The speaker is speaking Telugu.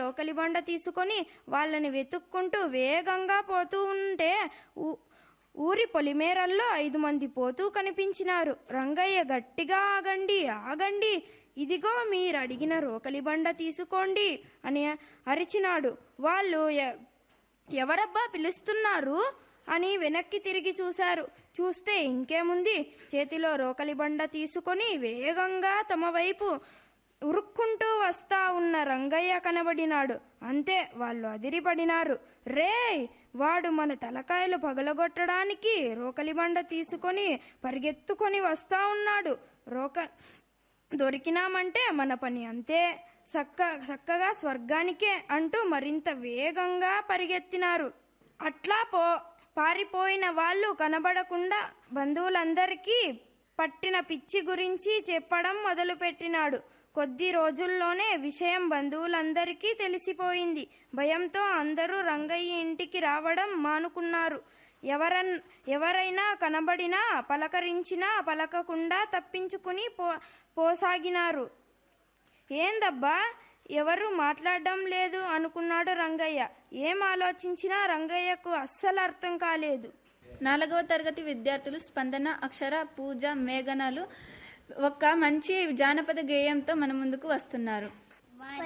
రోకలి బండ తీసుకొని వాళ్ళని వెతుక్కుంటూ వేగంగా పోతూ ఉంటే ఊ- ఊరి పొలిమేరల్లో ఐదు మంది పోతూ కనిపించినారు రంగయ్య గట్టిగా ఆగండి ఆగండి ఇదిగో మీరు అడిగిన రోకలి బండ తీసుకోండి అని అరిచినాడు వాళ్ళు ఎ- ఎవరబ్బా పిలుస్తున్నారు అని వెనక్కి తిరిగి చూశారు చూస్తే ఇంకేముంది చేతిలో రోకలి బండ తీసుకొని వేగంగా తమ వైపు ఉరుక్కుంటూ వస్తా ఉన్న రంగయ్య కనబడినాడు అంతే వాళ్ళు అదిరిపడినారు రే వాడు మన తలకాయలు పగలగొట్టడానికి రోకలి బండ తీసుకొని పరిగెత్తుకొని వస్తా ఉన్నాడు రోక దొరికినామంటే మన పని అంతే చక్క చక్కగా స్వర్గానికే అంటూ మరింత వేగంగా పరిగెత్తినారు అట్లా పో పారిపోయిన వాళ్ళు కనబడకుండా బంధువులందరికీ పట్టిన పిచ్చి గురించి చెప్పడం మొదలుపెట్టినాడు కొద్ది రోజుల్లోనే విషయం బంధువులందరికీ తెలిసిపోయింది భయంతో అందరూ రంగయ్య ఇంటికి రావడం మానుకున్నారు ఎవరన్ ఎవరైనా కనబడినా పలకరించినా పలకకుండా తప్పించుకుని పో పోసాగినారు ఏందబ్బా ఎవరు మాట్లాడడం లేదు అనుకున్నాడు రంగయ్య ఏం ఆలోచించినా రంగయ్యకు అస్సలు అర్థం కాలేదు నాలుగవ తరగతి విద్యార్థులు స్పందన అక్షర పూజ మేఘనలు ఒక మంచి జానపద గేయంతో మన ముందుకు వస్తున్నారు